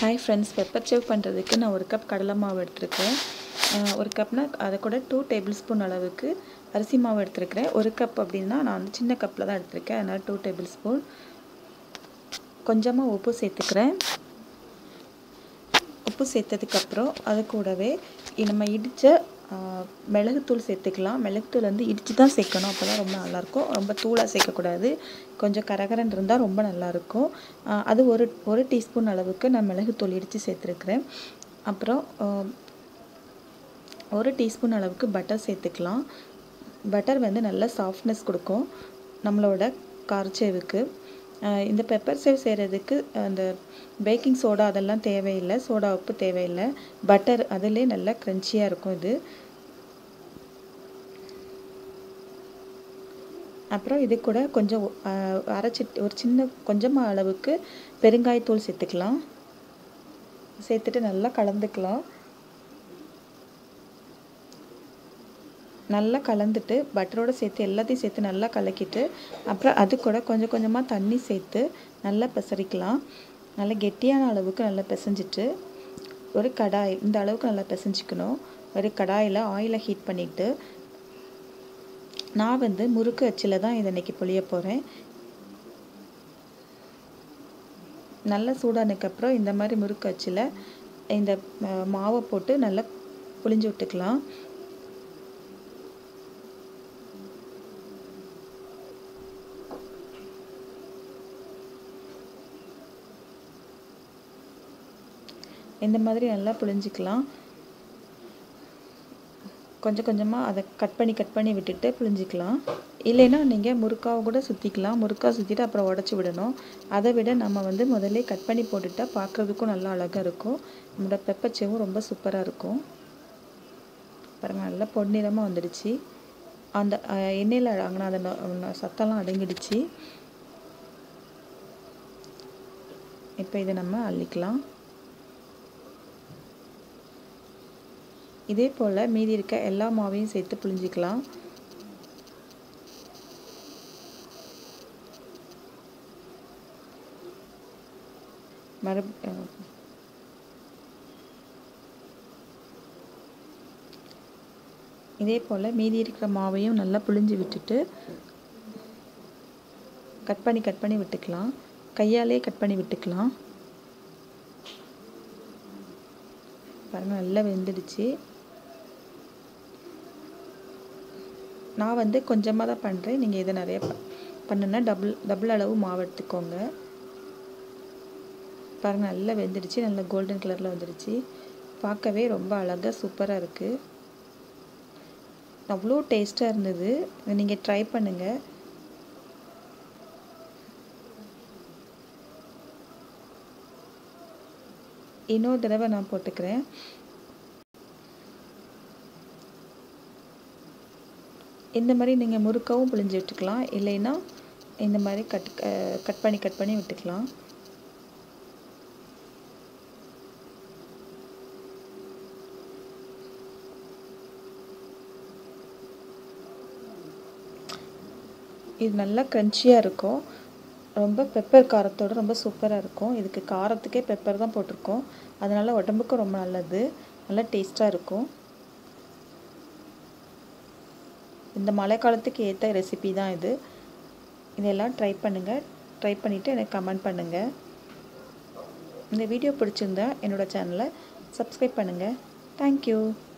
hi friends pepper save பண்ணுறதுக்கு நான் ஒரு கப் கடலை மாவு எடுத்திருக்கேன் அஹ் ஒரு கப்னா அதை கூட டூ டேபிள் ஸ்பூன் அளவுக்கு அரிசி மாவு எடுத்திருக்கிறேன் ஒரு கப் அப்படின்னா நான் வந்து சின்ன கப்பில் தான் எடுத்திருக்கேன் அதனால் டூ டேபிள் ஸ்பூன் கொஞ்சமாக உப்பு சேர்த்துக்கிறேன் உப்பு சேர்த்ததுக்கப்புறம் அது கூடவே இ- நம்ம இடித்த மிளகுத்தூள் சேர்த்துக்கலாம் மிளகுத்தூள் வந்து இடித்து தான் சேர்க்கணும் அப்போ தான் ரொம்ப நல்லாயிருக்கும் ரொம்ப தூளாக சேர்க்கக்கூடாது கொஞ்சம் கரகரன்னு இருந்தால் ரொம்ப நல்லாயிருக்கும் ஆஹ் அது ஒரு ஒரு டீஸ்பூன் அளவுக்கு நான் மிளகுத்தூள் இடித்து சேர்த்துருக்குறேன் அப்புறம் ஆஹ் ஒரு டீஸ்பூன் அளவுக்கு பட்டர் சேர்த்துக்கலாம் பட்டர் வந்து நல்ல சாஃப்ட்னஸ் கொடுக்கும் நம்மளோட காரச்சேவுக்கு ஆஹ் இந்த பெப்பர் சேவ் செய்கிறதுக்கு அந்த பேக்கிங் சோடா அதெல்லாம் தேவையில்லை சோடா உப்பு தேவையில்லை பட்டர் அதிலே நல்லா க்ரன்ச்சியாக இருக்கும் இது அப்புறம் இது கூட கொஞ்சம் ஆஹ் அரைச்சி ஒரு சின்ன கொஞ்சமாக அளவுக்கு பெருங்காயத்தூள் சேர்த்துக்கலாம் சேர்த்துட்டு நல்லா கலந்துக்கலாம் நல்லா கலந்துட்டு பட்டரோடு சேர்த்து எல்லாத்தையும் சேர்த்து நல்லா கலக்கிட்டு அப்புறம் அது கூட கொஞ்சம் கொஞ்சமாக தண்ணி சேர்த்து நல்லா பிசறிக்கலாம் நல்லா கெட்டியான அளவுக்கு நல்லா பிசைஞ்சிட்டு ஒரு கடாய் இந்த அளவுக்கு நல்லா பிசைஞ்சிக்கணும் ஒரு கடாயில் ஆயிலை ஹீட் பண்ணிவிட்டு நான் வந்து முறுக்கு அச்சில் தான் இதை இன்றைக்கி புளிய போகிறேன் நல்லா சூடானதுக்கப்புறம் இந்த மாதிரி முறுக்கு அச்சில் இந்த அஹ், மாவை போட்டு நல்லா புளிஞ்சு விட்டுக்கலாம் இந்த மாதிரி நல்லா புழிஞ்சிக்கலாம் கொஞ்சம் கொஞ்சமாக அதை கட் பண்ணி கட் பண்ணி விட்டுட்டு புழிஞ்சிக்கலாம் இல்லைன்னா நீங்கள் முறுக்காவை கூட சுற்றிக்கலாம் முறுக்கா சுற்றிட்டு அப்புறம் உடச்சி விடணும் அதை விட நம்ம வந்து முதல்ல கட் பண்ணி போட்டுட்டா பார்க்குறதுக்கும் நல்லா அழகாக இருக்கும் நம்மளோட பெப்பச்சேவும் ரொம்ப சூப்பராக இருக்கும் பாருங்கள் நல்லா பொன்னிறமாக வந்துடுச்சு அந்த அஹ், எண்ணெயில் அடங்கின அந்த நொ- நொ- சத்தம்லாம் அடங்கிடுச்சு இப்போ இதை நம்ம அள்ளிக்கலாம் இதே போல் மீதி இருக்க எல்லா மாவையும் சேர்த்து புழிஞ்சிக்கலாம் மறு அஹ் இதே போல் மீதி இருக்கிற மாவையும் நல்லா புழிஞ்சு விட்டுட்டு கட் பண்ணி கட் பண்ணி விட்டுக்கலாம் கையாலே கட் பண்ணி விட்டுக்கலாம் பாருங்கள் நல்லா வெந்துடுச்சு நான் வந்து கொஞ்சமாக தான் பண்ணுறேன் நீங்கள் இதை நிறைய ப பண்ணுன்னா டபுள் டபுள் அளவு மாவு எடுத்துக்கோங்க பாருங்கள் நல்லா வெந்துடுச்சு நல்லா கோல்டன் கலரில் வந்துடுச்சு பார்க்கவே ரொம்ப அழகாக சூப்பராக இருக்குது அவ்வளோ டேஸ்ட்டாக இருந்தது நீங்கள் ட்ரை பண்ணுங்கள் இன்னொரு தடவை நான் போட்டுக்கிறேன் இந்த மாதிரி நீங்கள் முறுக்கவும் புழிஞ்சு விட்டுக்கலாம் இல்லைன்னா இந்த மாதிரி கட் கட் பண்ணி கட் பண்ணி விட்டுக்கலாம் இது நல்லா க்ரன்ச்சியாக இருக்கும் ரொம்ப பெப்பர் காரத்தோட ரொம்ப சூப்பராக இருக்கும் இதுக்கு காரத்துக்கே பெப்பர் தான் போட்டிருக்கோம் அதனால் உடம்புக்கும் ரொம்ப நல்லது நல்லா டேஸ்ட்டாக இருக்கும் இந்த மழை காலத்துக்கு ஏற்ற ரெசிபி தான் இது இதெல்லாம் ட்ரை பண்ணுங்கள் ட்ரை பண்ணிவிட்டு எனக்கு கமெண்ட் பண்ணுங்கள் இந்த வீடியோ பிடிச்சிருந்தா என்னோட சேனலை சப்ஸ்கிரைப் பண்ணுங்கள் தேங்க்யூ